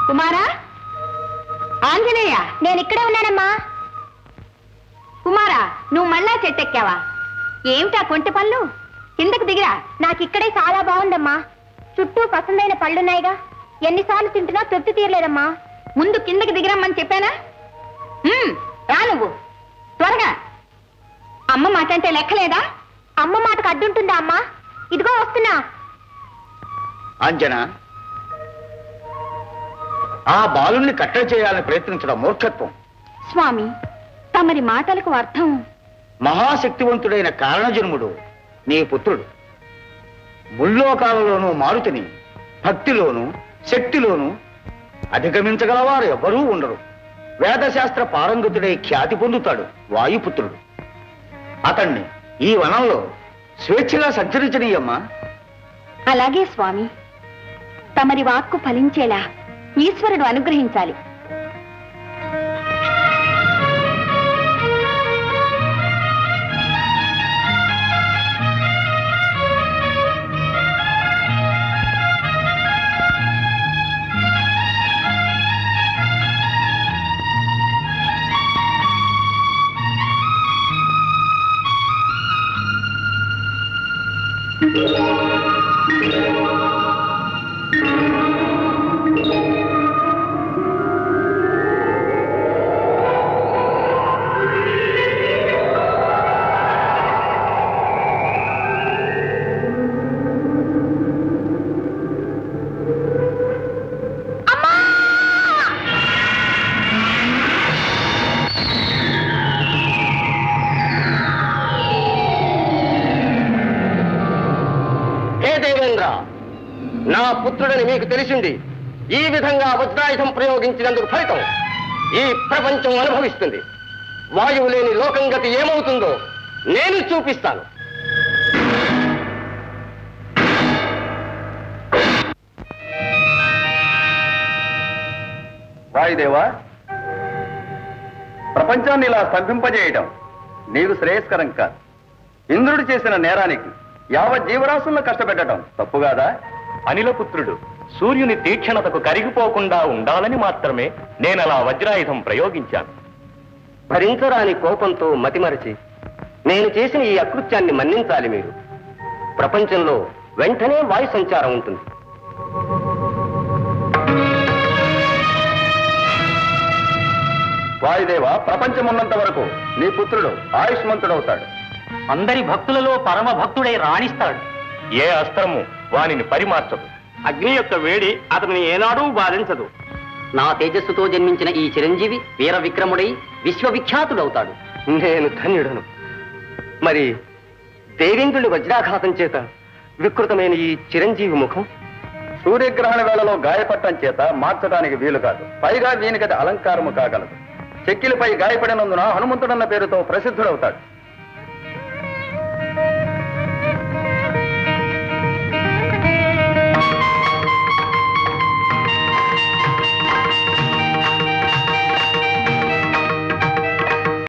కుమారా ఆంజనేయ నేను ఇక్కడే ఉన్నానమ్మా కుమారా నువ్వు మళ్ళా చెట్టెక్కావా ఏమిటా కొంటె పళ్ళు కిందకు దిగిరా నాకు ఇక్కడే చాలా బాగుందమ్మా చుట్టూ పసందైన పళ్ళున్నాయిగా ఎన్నిసార్లు తింటున్నా తృప్తి తీరలేదమ్మా ముందు కిందకి దిగిరమ్మని చెప్పానా ఉమ్, రా నువ్వు త్వరగా అమ్మ మాట అంటే లెక్కలేదా అమ్మ మాటకు అడ్డుంటుందా అమ్మా ఇదిగో వస్తున్నా అంజన ఆ బాలుల్ని కట్టడి చేయాలని ప్రయత్నించడం మూర్ఖత్వం స్వామి తమరి మాటలకు అర్థం మహాశక్తివంతుడైన కారణజన్ముడు నీ పుత్రుడు ముల్లోకాలలోనూ మారుతిని భక్తిలోను శక్తిలోను అధిగమించగలవారు ఎవరూ ఉండరు వేదశాస్త్ర పారంగతుడై ఖ్యాతి పొందుతాడు వాయుపుత్రుడు అతణ్ణి ఈ వనంలో స్వేచ్ఛగా సంచరించనీయమ్మా అలాగే స్వామి తమరి వాక్కు ఫలించేలా ఈశ్వరుడు అనుగ్రహించాలి హే దేవేంద్ర నా పుత్రుడని మీకు తెలిసింది ఈ విధంగా వజ్రాయుధం ప్రయోగించినందుకు ఫలితం ఈ ప్రపంచం అనుభవిస్తుంది వాయువు లేని లోకం గతి ఏమవుతుందో నేను చూపిస్తాను వాయుదేవా ప్రపంచాన్ని ఇలా స్తంభింపజేయడం నీకు శ్రేయస్కరం కాదు ఇంద్రుడు చేసిన నేరానికి యావత్ జీవరాశులను కష్టపెట్టడం తప్పుగాదా అనిలపుత్రుడు సూర్యుని తీక్షణతకు కరిగిపోకుండా ఉండాలని మాత్రమే నేనలా వజ్రాయుధం ప్రయోగించాను భరించరాని కోపంతో మతిమరచి నేను చేసిన ఈ అకృత్యాన్ని మన్నించాలి మీరు ప్రపంచంలో వెంటనే వాయు సంచారం ఉంటుంది వాయుదేవ ప్రపంచం ఉన్నంత వరకు నీ పుత్రుడు ఆయుష్మంతుడవుతాడు అందరి భక్తులలో పరమ భక్తుడై రాణిస్తాడు ఏ అస్త్రము వానిని పరిమార్చదు అగ్ని యొక్క వేడి అతనిని ఏనాడూ బాధించదు నా తేజస్సుతో జన్మించిన ఈ చిరంజీవి వీర విక్రముడై విశ్వవిఖ్యాతుడవుతాడు నేను ధన్యుడను మరి దేవేంద్రుని వజ్రాఘాతం చేత వికృతమైన ఈ చిరంజీవి ముఖం సూర్యగ్రహణ వేళలో గాయపట్టం చేత మార్చడానికి వీలు కాదు పైగా దీనికది అలంకారము కాగలదు చెక్కిలిపై గాయపడినందున హనుమంతుడన్న పేరుతో ప్రసిద్ధుడవుతాడు